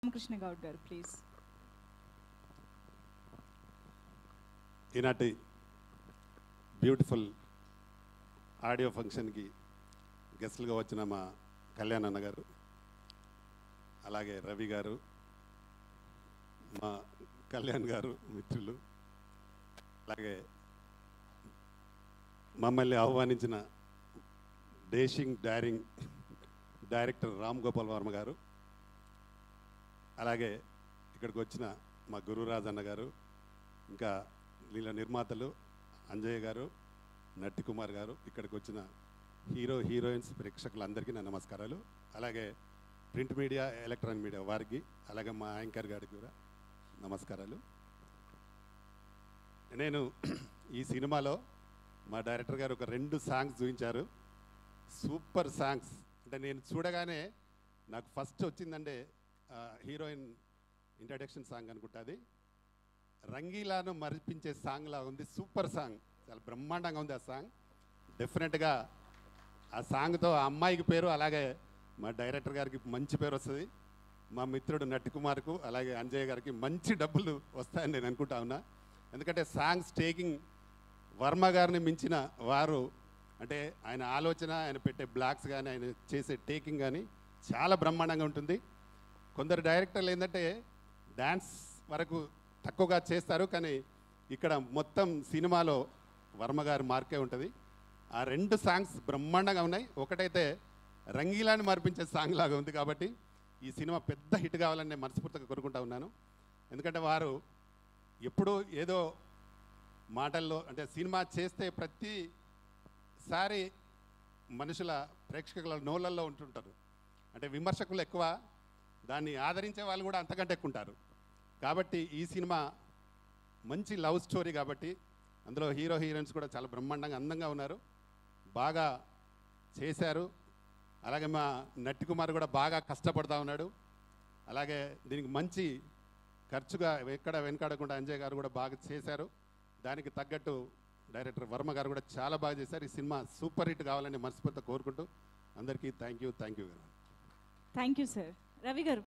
రామకృష్ణ గౌడ్ గారు ప్లీజ్ ఈనాటి beautiful audio ఫంక్షన్కి గెస్ట్లుగా వచ్చిన మా కళ్యాణ్ అన్న గారు అలాగే రవి గారు మా కళ్యాణ్ గారు మిత్రులు అలాగే మమ్మల్ని ఆహ్వానించిన dashing daring director Ram Gopal Varma garu అలాగే ఇక్కడికి వచ్చిన మా గురురాజ్ అన్న గారు ఇంకా వీళ్ళ నిర్మాతలు అంజయ్య గారు నట్టి కుమార్ గారు ఇక్కడికి వచ్చిన హీరో హీరోయిన్స్ ప్రేక్షకులందరికీ నా నమస్కారాలు అలాగే ప్రింట్ మీడియా ఎలక్ట్రానిక్ మీడియా వారికి అలాగే మా యాంకర్ గారికి కూడా నమస్కారాలు నేను ఈ సినిమాలో మా డైరెక్టర్ గారు ఒక రెండు సాంగ్స్ చూపించారు సూపర్ సాంగ్స్ అంటే నేను చూడగానే నాకు ఫస్ట్ వచ్చిందంటే ఆ, హీరోయిన్ ఇంట్రడక్షన్ సాంగ్ అనుకుంటుంది రంగీలాను మరిపించే సాంగ్ లా ఉంది సూపర్ సాంగ్ చాలా బ్రహ్మాండంగా ఉంది ఆ సాంగ్ డెఫినెట్గా ఆ సాంగ్తో ఆ అమ్మాయికి పేరు అలాగే మా డైరెక్టర్ గారికి మంచి పేరు వస్తుంది మా మిత్రుడు నట్టి కుమార్కు అలాగే అంజయ్ గారికి మంచి డబ్బులు వస్తాయని నేను అనుకుంటా ఉన్నా ఎందుకంటే సాంగ్స్ టేకింగ్ వర్మ గారిని మించిన వారు అంటే ఆయన ఆలోచన ఆయన పెట్టే బ్లాక్స్ కానీ ఆయన చేసే టేకింగ్ కానీ చాలా బ్రహ్మాండంగా ఉంటుంది కొందరు డైరెక్టర్లు ఏంటంటే డ్యాన్స్ వరకు తక్కువగా చేస్తారు కానీ ఇక్కడ మొత్తం సినిమాలో వర్మ గారి మార్కే ఉంటుంది ఆ రెండు సాంగ్స్ బ్రహ్మాండంగా ఉన్నాయి ఒకటైతే రంగీలాని మార్పించే సాంగ్ లాగా ఉంది కాబట్టి ఈ సినిమా పెద్ద హిట్ కావాలని నేను మనస్ఫూర్తిగా కోరుకుంటా ఉన్నాను ఎందుకంటే వారు ఎప్పుడూ ఏదో మాటల్లో అంటే సినిమా చేస్తే ప్రతిసారి మనుషుల ప్రేక్షకుల నోళ్ళల్లో ఉంటుంటారు అంటే విమర్శకులు ఎక్కువ దాన్ని ఆదరించే వాళ్ళు కూడా అంతకంటే ఎక్కువ ఉంటారు కాబట్టి ఈ సినిమా మంచి లవ్ స్టోరీ కాబట్టి అందులో హీరో హీరోయిన్స్ కూడా చాలా బ్రహ్మాండంగా అందంగా ఉన్నారు బాగా చేశారు అలాగే మా నట్టి కుమార్ కూడా బాగా కష్టపడుతూ ఉన్నాడు అలాగే దీనికి మంచి ఖర్చుగా ఎక్కడ వెనకాడకుండా అంజయ్ గారు కూడా బాగా చేశారు దానికి తగ్గట్టు డైరెక్టర్ వర్మ గారు కూడా చాలా బాగా చేశారు ఈ సినిమా సూపర్ హిట్ కావాలని మనస్ఫూర్తిగా కోరుకుంటూ అందరికీ thank you thank you thank you sir Ravi గారు